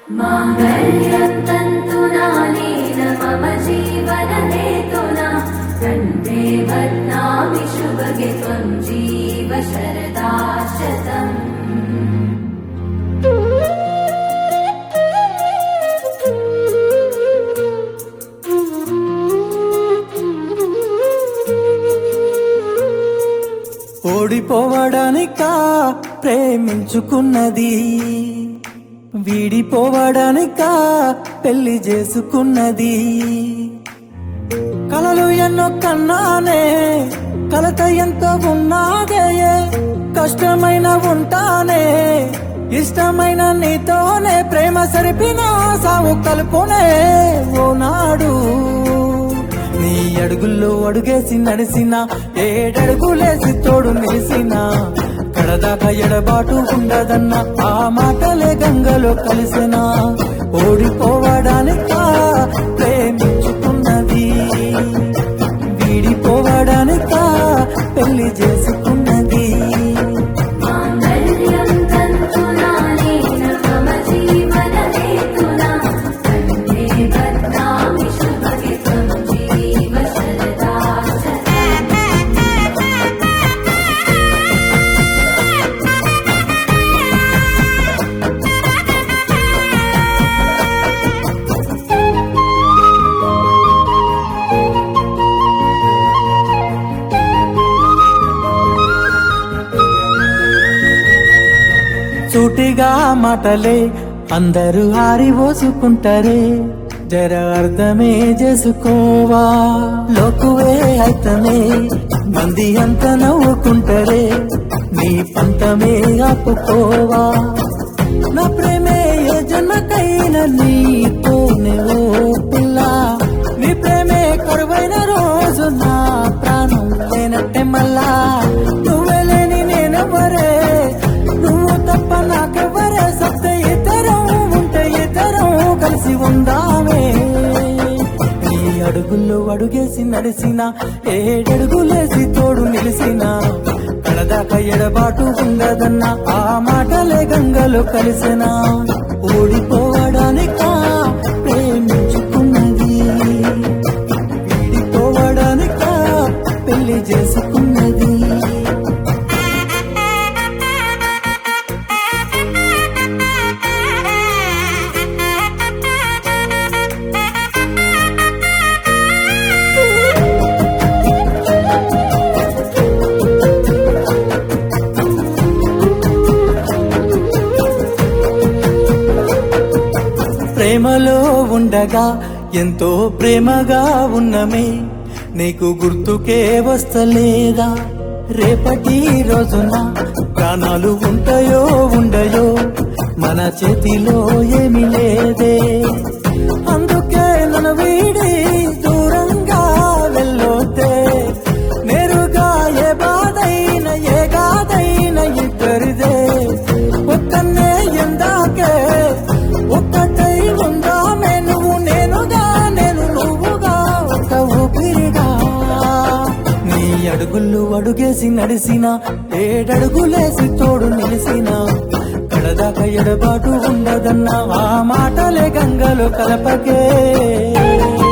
माङ्गल्यं तन्तुनानेन मम जीवनहेतुना कण्ठे बध्नामि शुभगे त्वं जीव शरदाशतम् ఓడిపోవడానికా ప్రేమించుకున్నది వీడిపోవడానికా పెళ్లి చేసుకున్నది కలలు ఎన్నో కన్నానే కలత ఎంతో ఉన్నాదే కష్టమైన ఉంటానే ఇష్టమైన నీతోనే ప్రేమ సరిపిన సావు కలుపునే ఓ నాడు నీ అడుగుల్లో అడుగేసి నడిసిన ఏడడుగులేసి తోడు నిలిసిన కడదాకా ఎడబాటు ఉండదన్న ఆ మాటలే గంగలో కలిసిన ఓడిపోవడానికా ప్రేమించుకున్నది వీడిపోవడానికా పెళ్లి చేసుకున్నది माङ्गल्यं तन्तुनानेन मम जीवनहेतुना कण्ठे बध्नामि शुभगे त्वं जीव शरदाशतम् సూటిగా మాటలే అందరూ ఆరిపోసుకుంటారే జర అర్థమే చేసుకోవా లోకువే అయితమే మంది అంత నవ్వుకుంటారే నీ పంతమే ఆపుకోవా నా ప్రేమే ఏ జన్మకైన నీతోనే ఓ పిల్ల నీ ప్రేమే కరువైన రోజు నా ప్రాణం లేనట్టే మళ్ళా నువ్వే లేని నేనెవరే నువ్వు తప్ప నాకెవరే సత్త ఇతరం ఉంటే ఇతరం కలిసి ఉందామే నీ అడుగుల్లో అడుగేసి నడిసిన ఏడడుగులేసి తోడు నిలిసిన కడదాకా ఎడబాటు ఉండదన్న ఆ మాటలే గంగలో కలిసిన ఓడిపోవడానికా ప్రేమించుకున్నది వీడిపోవడానికా పెళ్లి చేసుకున్నది ప్రేమలో ఉండగా ఎంతో ప్రేమగా ఉన్నమే నీకు గుర్తుకే వస్తలేదా రేపటి రోజున ప్రాణాలు ఉంటాయో ఉండయో మన చేతిలో ఏమీ లేదే అందుకే నన్ను వీడి దూరంగా వెళ్ళొద్దే నేరుగా ఏ బాధైన ఏ గాథైన ఇద్దరిదే ఒక్కనే ఎందాకే ఒక్కటై ఉందామే నువ్వు నేనుగా నేను నువ్వుగా ఒక ఊపిరిగా నీ అడుగులు అడుగేసి నడిసిన ఏడడుగులేసి తోడు నిలిసిన కడదాకా ఎడబాటు ఉండదన్న ఆ మాటలే గంగలో కలపకే